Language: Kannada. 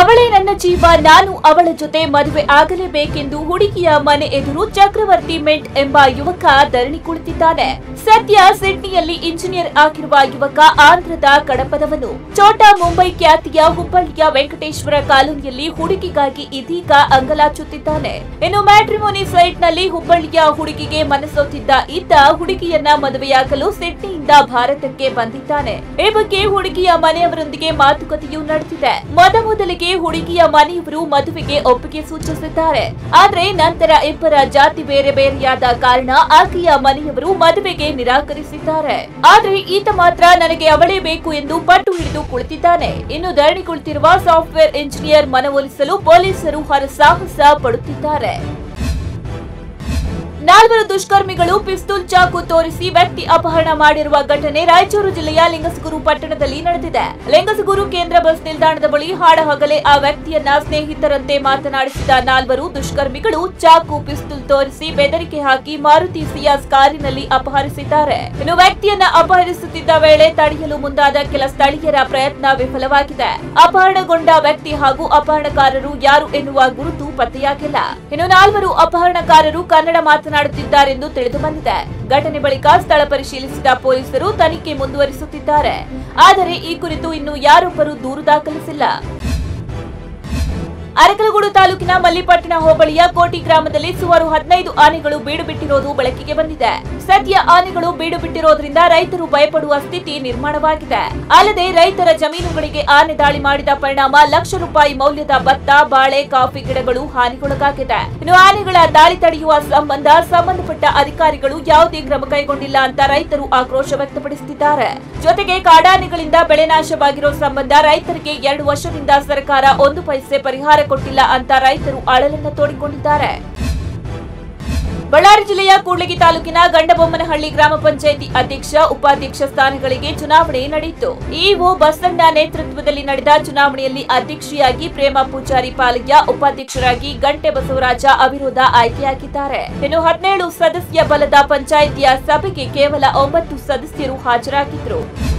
ಅವಳೇ ನನ್ನ ಜೀವ ನಾನು ಅವಳ ಜೊತೆ ಮದುವೆ ಆಗಲೇಬೇಕೆಂದು ಹುಡುಗಿಯ ಮನೆ ಎದುರು ಚಕ್ರವರ್ತಿ ಮೆಂಟ್ ಎಂಬ ಯುವಕ ಧರಣಿ ಕುಳಿತಿದ್ದಾನೆ ಸದ್ಯ ಸಿಡ್ನಿಯಲ್ಲಿ ಇಂಜಿನಿಯರ್ ಆಗಿರುವ ಯುವಕ ಆಂಧ್ರದ ಕಡಪದವನು ಛೋಟಾ ಮುಂಬೈ ಖ್ಯಾತಿಯ ಹುಬ್ಬಳ್ಳಿಯ ವೆಂಕಟೇಶ್ವರ ಕಾಲೋನಿಯಲ್ಲಿ ಹುಡುಗಿಗಾಗಿ ಇದೀಗ ಅಂಗಲಾಚುತ್ತಿದ್ದಾನೆ ಇನ್ನು ಮ್ಯಾಟ್ರಿಮೋನಿ ಸೈಟ್ ನಲ್ಲಿ ಹುಬ್ಬಳ್ಳಿಯ ಹುಡುಗಿಗೆ ಮನಸೋತಿದ್ದ ಇದ್ದ ಹುಡುಗಿಯನ್ನ ಮದುವೆಯಾಗಲು ಸಿಡ್ನಿಯಿಂದ ಭಾರತಕ್ಕೆ ಬಂದಿದ್ದಾನೆ ಈ ಬಗ್ಗೆ ಹುಡುಗಿಯ ಮನೆಯವರೊಂದಿಗೆ ಮಾತುಕತೆಯೂ ನಡೆದಿದೆ ಮೊದಮೊದಲಿಗೆ ಹುಡುಗಿಯ ಮನೆಯವರು ಮದುವೆಗೆ ಒಪ್ಪಿಗೆ ಸೂಚಿಸಿದ್ದಾರೆ ಆದ್ರೆ ನಂತರ ಇಬ್ಬರ ಜಾತಿ ಬೇರೆ ಬೇರೆಯಾದ ಕಾರಣ ಆಕೆಯ ಮನೆಯವರು ಮದುವೆಗೆ ನಿರಾಕರಿಸಿದ್ದಾರೆ ಆದ್ರೆ ಈತ ಮಾತ್ರ ನನಗೆ ಅವಳೇ ಬೇಕು ಎಂದು ಪಟ್ಟು ಹಿಡಿದು ಕುಳಿತಿದ್ದಾನೆ ಇನ್ನು ಧರಣಿ ಕುಳಿತಿರುವ ಸಾಫ್ಟ್ವೇರ್ ಇಂಜಿನಿಯರ್ ಮನವೊಲಿಸಲು ಪೊಲೀಸರು ಹರಸಾಹಸ ಪಡುತ್ತಿದ್ದಾರೆ ನಾಲ್ವರು ದುಷ್ಕರ್ಮಿಗಳು ಪಿಸ್ತೂಲ್ ಚಾಕು ತೋರಿಸಿ ವ್ಯಕ್ತಿ ಅಪಹರಣ ಮಾಡಿರುವ ಘಟನೆ ರಾಯಚೂರು ಜಿಲ್ಲೆಯ ಲಿಂಗಸಗೂರು ಪಟ್ಟಣದಲ್ಲಿ ನಡೆದಿದೆ ಲಿಂಗಸಗೂರು ಕೇಂದ್ರ ಬಸ್ ನಿಲ್ದಾಣದ ಬಳಿ ಹಾಡಹಗಲೇ ಆ ವ್ಯಕ್ತಿಯನ್ನ ಸ್ನೇಹಿತರಂತೆ ಮಾತನಾಡಿಸಿದ ನಾಲ್ವರು ದುಷ್ಕರ್ಮಿಗಳು ಚಾಕು ಪಿಸ್ತೂಲ್ ತೋರಿಸಿ ಬೆದರಿಕೆ ಹಾಕಿ ಮಾರುತಿ ಸಿಯಾಸ್ ಕಾರಿನಲ್ಲಿ ಅಪಹರಿಸಿದ್ದಾರೆ ಇನ್ನು ವ್ಯಕ್ತಿಯನ್ನ ಅಪಹರಿಸುತ್ತಿದ್ದ ವೇಳೆ ತಡೆಯಲು ಮುಂದಾದ ಕೆಲ ಸ್ಥಳೀಯರ ಪ್ರಯತ್ನ ವಿಫಲವಾಗಿದೆ ಅಪಹರಣಗೊಂಡ ವ್ಯಕ್ತಿ ಹಾಗೂ ಅಪಹರಣಕಾರರು ಯಾರು ಎನ್ನುವ ಗುರುತು ಪತ್ತೆಯಾಗಿಲ್ಲ ಇನ್ನು ನಾಲ್ವರು ಅಪಹರಣಕಾರರು ಕನ್ನಡ ಮಾತನಾಡುತ್ತಿದ್ದಾರೆಂದು ತಿಳಿದು ಬಂದಿದೆ ಘಟನೆ ಬಳಿಕ ಸ್ಥಳ ಪರಿಶೀಲಿಸಿದ ಪೊಲೀಸರು ತನಿಖೆ ಮುಂದುವರಿಸುತ್ತಿದ್ದಾರೆ ಆದರೆ ಈ ಕುರಿತು ಇನ್ನು ಯಾರೊಬ್ಬರು ದೂರು ದಾಖಲಿಸಿಲ್ಲ ಅರಕಲಗೂಡು ತಾಲೂಕಿನ ಮಲ್ಲಿಪಟ್ಟಣ ಹೋಬಳಿಯ ಕೋಟಿ ಗ್ರಾಮದಲ್ಲಿ ಸುಮಾರು ಹದಿನೈದು ಆನೆಗಳು ಬೀಡು ಬಿಟ್ಟಿರೋದು ಬೆಳಕಿಗೆ ಬಂದಿದೆ ಸದ್ಯ ಆನೆಗಳು ಬೀಡು ಬಿಟ್ಟಿರೋದ್ರಿಂದ ರೈತರು ಭಯಪಡುವ ಸ್ಥಿತಿ ನಿರ್ಮಾಣವಾಗಿದೆ ಅಲ್ಲದೆ ರೈತರ ಜಮೀನುಗಳಿಗೆ ಆನೆ ದಾಳಿ ಮಾಡಿದ ಪರಿಣಾಮ ಲಕ್ಷ ರೂಪಾಯಿ ಮೌಲ್ಯದ ಭತ್ತ ಬಾಳೆ ಕಾಫಿ ಗಿಡಗಳು ಹಾನಿಗೊಳಗಾಗಿದೆ ಇನ್ನು ಆನೆಗಳ ದಾಳಿ ತಡೆಯುವ ಸಂಬಂಧ ಸಂಬಂಧಪಟ್ಟ ಅಧಿಕಾರಿಗಳು ಯಾವುದೇ ಕ್ರಮ ಕೈಗೊಂಡಿಲ್ಲ ಅಂತ ರೈತರು ಆಕ್ರೋಶ ವ್ಯಕ್ತಪಡಿಸುತ್ತಿದ್ದಾರೆ ಜೊತೆಗೆ ಕಾಡಾನೆಗಳಿಂದ ಬೆಳೆ ನಾಶವಾಗಿರೋ ಸಂಬಂಧ ರೈತರಿಗೆ ಎರಡು ವರ್ಷದಿಂದ ಸರ್ಕಾರ ಒಂದು ಪೈಸೆ ಪರಿಹಾರ ಕೊಟ್ಟಿಲ್ಲ ಅಂತ ರೈತರು ಅಳಲನ್ನ ತೋಡಿಕೊಂಡಿದ್ದಾರೆ ಬಳ್ಳಾರಿ ಜಿಲ್ಲೆಯ ಕೂಡ್ಲಿಗಿ ತಾಲೂಕಿನ ಗಂಡಬೊಮ್ಮನಹಳ್ಳಿ ಗ್ರಾಮ ಪಂಚಾಯಿತಿ ಅಧ್ಯಕ್ಷ ಉಪಾಧ್ಯಕ್ಷ ಸ್ಥಾನಗಳಿಗೆ ಚುನಾವಣೆ ನಡೆಯಿತು ಇಒ ಬಸಣ್ಣ ನೇತೃತ್ವದಲ್ಲಿ ನಡೆದ ಚುನಾವಣೆಯಲ್ಲಿ ಅಧ್ಯಕ್ಷೆಯಾಗಿ ಪ್ರೇಮ ಪೂಜಾರಿ ಪಾಲಯ್ಯ ಉಪಾಧ್ಯಕ್ಷರಾಗಿ ಗಂಟೆ ಬಸವರಾಜ ಅವಿರೋಧ ಆಯ್ಕೆಯಾಗಿದ್ದಾರೆ ಇನ್ನು ಹದಿನೇಳು ಸದಸ್ಯ ಬಲದ ಪಂಚಾಯಿತಿಯ ಸಭೆಗೆ ಕೇವಲ ಒಂಬತ್ತು ಸದಸ್ಯರು ಹಾಜರಾಗಿದ್ರು